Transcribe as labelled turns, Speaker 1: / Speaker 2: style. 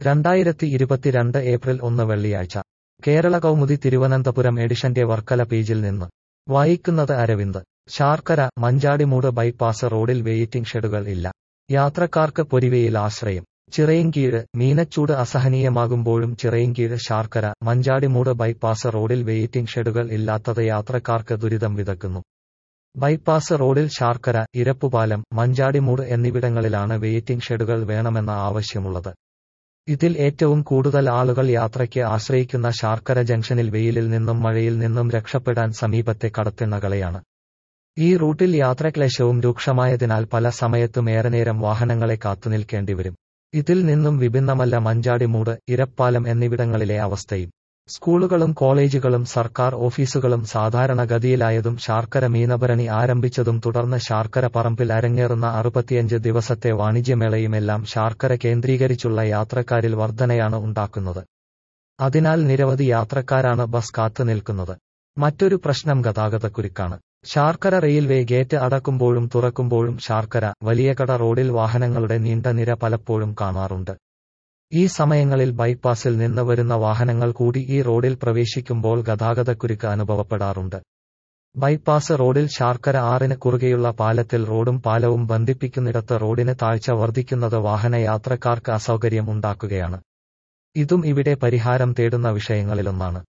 Speaker 1: രണ്ടായിരത്തി ഇരുപത്തിരണ്ട് ഏപ്രിൽ ഒന്ന് വെള്ളിയാഴ്ച കേരള കൗമുദി തിരുവനന്തപുരം എഡിഷന്റെ വർക്കല പേജിൽ നിന്ന് വായിക്കുന്നത് അരവിന്ദ് ശാർക്കര മഞ്ചാടിമൂട് ബൈപ്പാസ് റോഡിൽ വെയിറ്റിംഗ് ഷെഡുകൾ ഇല്ല യാത്രക്കാർക്ക് പൊരിവയിൽ ആശ്രയം ചിറയിൻകീഴ് മീനച്ചൂട് അസഹനീയമാകുമ്പോഴും ചിറയിൻകീഴ് ശാർക്കര മഞ്ചാടിമൂട് ബൈപ്പാസ് റോഡിൽ വെയിറ്റിംഗ് ഷെഡുകൾ ഇല്ലാത്തത് യാത്രക്കാർക്ക് ദുരിതം വിതക്കുന്നു ബൈപ്പാസ് റോഡിൽ ശാർക്കര ഇരപ്പുപാലം മഞ്ചാടിമൂട് എന്നിവിടങ്ങളിലാണ് വെയിറ്റിംഗ് ഷെഡുകൾ വേണമെന്ന ആവശ്യമുള്ളത് ഇതിൽ ഏറ്റവും കൂടുതൽ ആളുകൾ യാത്രയ്ക്ക് ആശ്രയിക്കുന്ന ശാർക്കര ജംഗ്ഷനിൽ വെയിലിൽ നിന്നും മഴയിൽ നിന്നും രക്ഷപ്പെടാൻ സമീപത്തെ കടത്തിണ്ണകളെയാണ് ഈ റൂട്ടിൽ യാത്രക്ലേശവും രൂക്ഷമായതിനാൽ പല സമയത്തും ഏറെ നേരം വാഹനങ്ങളെ കാത്തുനിൽക്കേണ്ടിവരും ഇതിൽ നിന്നും വിഭിന്നമല്ല മഞ്ചാടിമൂട് ഇരപ്പാലം എന്നിവിടങ്ങളിലെ അവസ്ഥയും സ്കൂളുകളും കോളേജുകളും സർക്കാർ ഓഫീസുകളും സാധാരണഗതിയിലായതും ശാർക്കര മീനഭരണി ആരംഭിച്ചതും തുടർന്ന് ശാർക്കര പറമ്പിൽ അരങ്ങേറുന്ന അറുപത്തിയഞ്ച് ദിവസത്തെ വാണിജ്യമേളയുമെല്ലാം ശാർക്കര കേന്ദ്രീകരിച്ചുള്ള യാത്രക്കാരിൽ വർധനയാണ് ഉണ്ടാക്കുന്നത് അതിനാൽ നിരവധി യാത്രക്കാരാണ് ബസ് കാത്തു നിൽക്കുന്നത് മറ്റൊരു പ്രശ്നം ഗതാഗതക്കുരുക്കാണ് ശാർക്കര റെയിൽവേ ഗേറ്റ് അടക്കുമ്പോഴും തുറക്കുമ്പോഴും ശാർക്കര വലിയകട റോഡിൽ വാഹനങ്ങളുടെ നീണ്ട നിര പലപ്പോഴും കാണാറുണ്ട് ഈ സമയങ്ങളിൽ ബൈപ്പാസിൽ നിന്ന് വരുന്ന വാഹനങ്ങൾ കൂടി ഈ റോഡിൽ പ്രവേശിക്കുമ്പോൾ ഗതാഗതക്കുരുക്ക് അനുഭവപ്പെടാറുണ്ട് ബൈപ്പാസ് റോഡിൽ ശാർക്കര ആറിന് കുറുകെയുള്ള പാലത്തിൽ റോഡും പാലവും ബന്ധിപ്പിക്കുന്നിടത്ത് റോഡിന് താഴ്ച വർദ്ധിക്കുന്നത് വാഹനയാത്രക്കാർക്ക് അസൗകര്യം ഉണ്ടാക്കുകയാണ് ഇതും ഇവിടെ പരിഹാരം തേടുന്ന വിഷയങ്ങളിലൊന്നാണ്